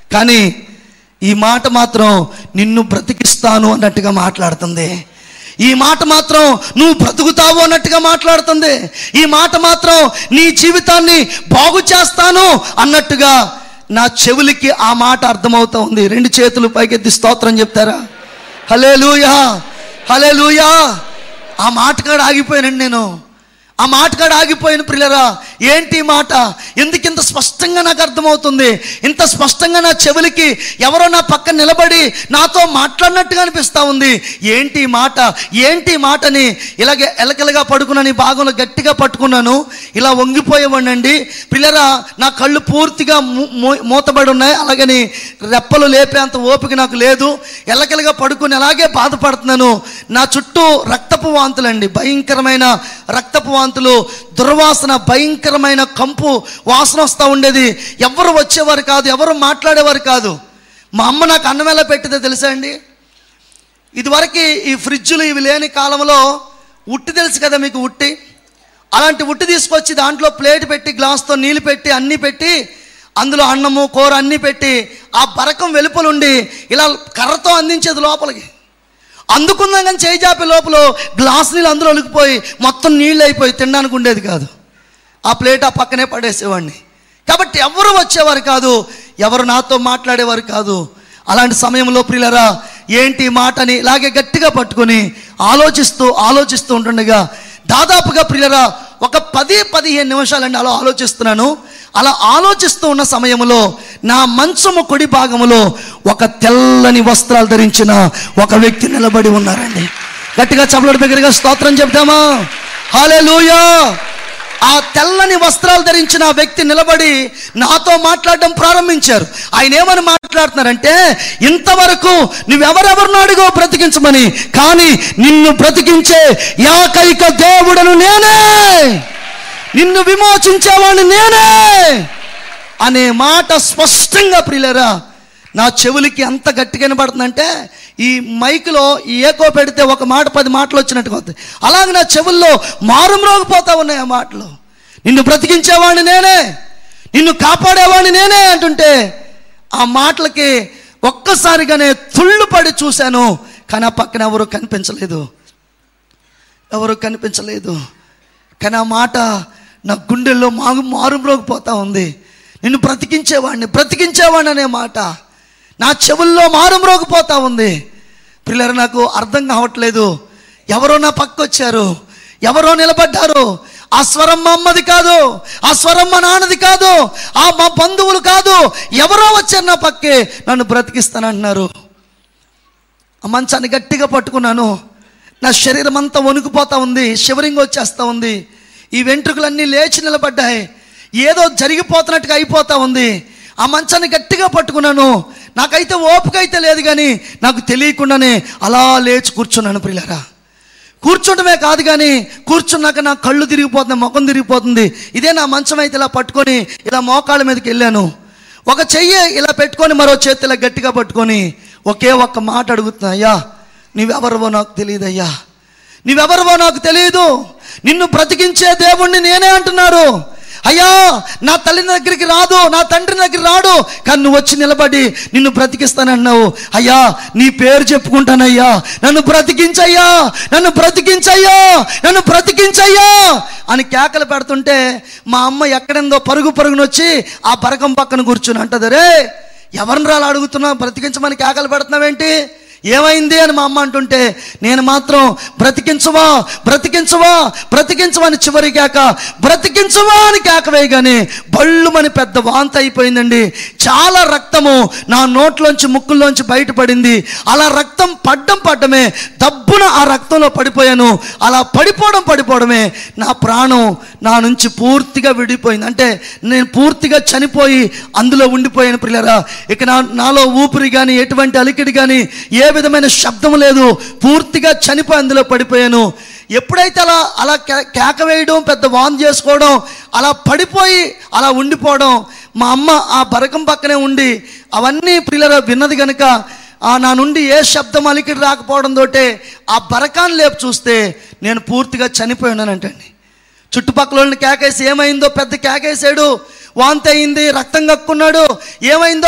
కానీ ఈ మాట మాత్రం నిన్ను బ్రతికిస్తాను అన్నట్టుగా మాట్లాడుతుంది ఈ మాట మాత్రం నువ్వు బ్రతుకుతావు అన్నట్టుగా మాట్లాడుతుంది ఈ మాట మాత్రం నీ జీవితాన్ని బాగు చేస్తాను అన్నట్టుగా నా చెవులకి ఆ మాట అర్థమవుతా ఉంది రెండు చేతులు పైకెత్తి స్తోత్రం చెప్తారా హలే లూయా హలే లూయా ఆ మాట కాడ ఆగిపోయానండి నేను ఆ మాట కాడ ఆగిపోయిన ప్రియులరా ఏంటి ఈ మాట ఎందుకు ఇంత స్పష్టంగా నాకు అర్థమవుతుంది ఇంత స్పష్టంగా నా చెవులకి ఎవరో నా పక్కన నిలబడి నాతో మాట్లాడినట్టుగా అనిపిస్తా ఉంది ఏంటి ఈ మాట ఏంటి ఈ మాటని ఇలాగే ఎలకలుగా పడుకున్నాను ఈ భాగంలో గట్టిగా పట్టుకున్నాను ఇలా వంగిపోయేవాడినండి పిల్లరా నా కళ్ళు పూర్తిగా మూ- మూ- మూతబడి ఉన్నాయి అలాగని రెప్పలు లేపేంత ఓపిక నాకు లేదు ఎలకలుగా పడుకుని అలాగే బాధపడుతున్నాను నా చుట్టూ రక్తపు వాంతులండి భయంకరమైన రక్తపు వాంతులు దుర్వాసన భయంకరమైన కంపు వాసన వస్తూ ఉండేది ఎవరు వచ్చేవారు కాదు ఎవరు మాట్లాడేవారు కాదు మా అమ్మ నాకు అన్నం ఎలా పెట్టిందో తెలుసా అండి ఇదివరకు ఈ ఫ్రిడ్జులు ఇవి లేని కాలంలో ఉట్టి తెలుసు కదా మీకు ఉట్టి అలాంటి ఉట్టి తీసుకొచ్చి దాంట్లో ప్లేట్ పెట్టి గ్లాస్తో నీళ్ళు పెట్టి అన్నీ పెట్టి అందులో అన్నము కూర అన్నీ పెట్టి ఆ బరకం వెలుపలుండి ఇలా కర్రతో అందించేది లోపలికి అందుకుందాం కానీ చేయి జాపే లోపల గ్లాస్ నీళ్ళు అందులో ఒలికిపోయి మొత్తం నీళ్ళు అయిపోయి తినడానికి ఉండేది కాదు ఆ ప్లేట్ ఆ పక్కనే పడేసేవాడిని కాబట్టి ఎవరు వచ్చేవారు కాదు ఎవరు నాతో మాట్లాడేవారు కాదు అలాంటి సమయంలో ప్రియులరా ఏంటి ఈ మాటని ఇలాగే గట్టిగా పట్టుకొని ఆలోచిస్తూ ఆలోచిస్తూ ఉంటుండగా దాదాపుగా ప్రియులరా ఒక పది పదిహేను నిమిషాలండి అలా ఆలోచిస్తున్నాను అలా ఆలోచిస్తూ ఉన్న సమయంలో నా మంచము కుడి భాగములో ఒక తెల్లని వస్త్రాలు ధరించిన ఒక వ్యక్తి నిలబడి ఉన్నారండి గట్టిగా చపలడి దగ్గరగా స్తోత్రం చెప్తామా హాలే ఆ తెల్లని వస్త్రాలు ధరించిన ఆ వ్యక్తి నిలబడి నాతో మాట్లాడడం ప్రారంభించారు ఆయన ఏమని మాట్లాడుతున్నారంటే ఇంతవరకు నువ్వెవరెవరిని అడుగో బ్రతికించమని కానీ నిన్ను బ్రతికించే యాకైక దేవుడను నేనే నిన్ను విమోచించేవాడిని నేనే అనే మాట స్పష్టంగా ప్రియులరా నా చెవులకి ఎంత గట్టిగా వినబడుతుందంటే ఈ మైక్లో ఈ ఏకో పెడితే ఒక మాట పది మాటలు వచ్చినట్టుగా అవుతాయి అలాగే నా చెవుల్లో మారుమ్రోగిపోతా ఉన్నాయి ఆ మాటలు నిన్ను బ్రతికించేవాడిని నేనే నిన్ను కాపాడేవాడిని నేనే అంటుంటే ఆ మాటలకి ఒక్కసారిగానే తుళ్ళు పడి చూశాను కానీ ఆ పక్కన ఎవరు కనిపించలేదు ఎవరు కనిపించలేదు కానీ ఆ మాట నా గుండెల్లో మాగు మారుమ్రోగిపోతా ఉంది నిన్ను బ్రతికించేవాడిని బ్రతికించేవాడిని అనే మాట నా చెవుల్లో మారుమ్రోగిపోతా ఉంది పిల్లలు నాకు అర్థం కావట్లేదు ఎవరో నా పక్క వచ్చారు ఎవరో నిలబడ్డారు ఆ స్వరం మా అమ్మది కాదు ఆ స్వరం మా నాన్నది కాదు ఆ మా బంధువులు కాదు ఎవరో వచ్చారు నా పక్కే నన్ను బ్రతికిస్తానంటున్నారు ఆ మంచాన్ని గట్టిగా పట్టుకున్నాను నా శరీరం అంతా వణుకుపోతా ఉంది షివరింగ్ వచ్చేస్తా ఉంది ఈ వెంట్రుకలన్నీ లేచి నిలబడ్డాయి ఏదో జరిగిపోతున్నట్టుగా అయిపోతా ఉంది ఆ మంచాన్ని గట్టిగా పట్టుకున్నాను నాకైతే ఓపిక అయితే లేదు కానీ నాకు తెలియకుండానే అలా లేచి కూర్చున్నాను ప్రియులారా కూర్చోవడమే కాదు కానీ కూర్చున్నాక నా కళ్ళు తిరిగిపోతుంది ముఖం తిరిగిపోతుంది ఇదే నా మంచం అయితే ఇలా పట్టుకొని ఇలా మోకాళ్ళ మీదకి వెళ్ళాను ఒక చెయ్యి ఇలా పెట్టుకొని మరో చేతి ఇలా గట్టిగా పట్టుకొని ఒకే ఒక్క మాట అడుగుతున్నా అయ్యా నువ్వెవరివో నాకు తెలియదయ్యా నువ్వెవరివో నాకు తెలియదు నిన్ను బ్రతికించే దేవుణ్ణి నేనే అంటున్నారు అయ్యా నా తల్లి దగ్గరికి రాదు నా తండ్రి దగ్గర రాడు కానీ నువ్వు వచ్చి నిలబడి నిన్ను బ్రతికిస్తానన్నావు అయ్యా నీ పేరు చెప్పుకుంటానయ్యా నన్ను బ్రతికించయ్యా నన్ను బ్రతికించయ్యా నన్ను బ్రతికించయ్యా అని కేకలు పెడుతుంటే మా అమ్మ ఎక్కడెందో పరుగు పరుగునొచ్చి ఆ పరకం పక్కన కూర్చుని అంటది రే ఎవరిని రాలు అడుగుతున్నావు బ్రతికించమని కేకలు పెడుతున్నావేంటి ఏమైంది అని మా అమ్మ అంటుంటే నేను మాత్రం బ్రతికించవా బ్రతికించవా బ్రతికించవా అని చివరి కేక బ్రతికించవా అని కేక వేయగానే బళ్ళుమని పెద్ద వాంత అయిపోయిందండి చాలా రక్తము నా నోట్లోంచి ముక్కుల్లోంచి బయటపడింది అలా రక్తం పడ్డం పడ్డమే దబ్బున ఆ రక్తంలో పడిపోయాను అలా పడిపోవడం పడిపోవడమే నా ప్రాణం నా నుంచి పూర్తిగా విడిపోయింది అంటే నేను పూర్తిగా చనిపోయి అందులో ఉండిపోయాను పిల్లరా ఇక నా నాలో ఊపిరి కానీ ఎటువంటి అలికిడి కానీ ఏ విధమైన శబ్దం లేదు పూర్తిగా చనిపోయి అందులో పడిపోయాను ఎప్పుడైతే అలా అలా కే- కేక వేయడం పెద్ద వాన్ చేసుకోవడం అలా పడిపోయి అలా ఉండిపోవడం మా అమ్మ ఆ బరకం పక్కనే ఉండి అవన్నీ పిల్లల విన్నది కనుక ఆ నా నుండి ఏ శబ్దం అలికిడి రాకపోవడం తోటే ఆ బరకాన్ని లేపు చూస్తే నేను పూర్తిగా చనిపోయి ఉన్నానంటండి చుట్టుపక్కల వాళ్ళని కేకేసి ఏమైందో పెద్ద కేకేసాడు వాంతి అయింది రక్తం కక్కున్నాడు ఏమైందో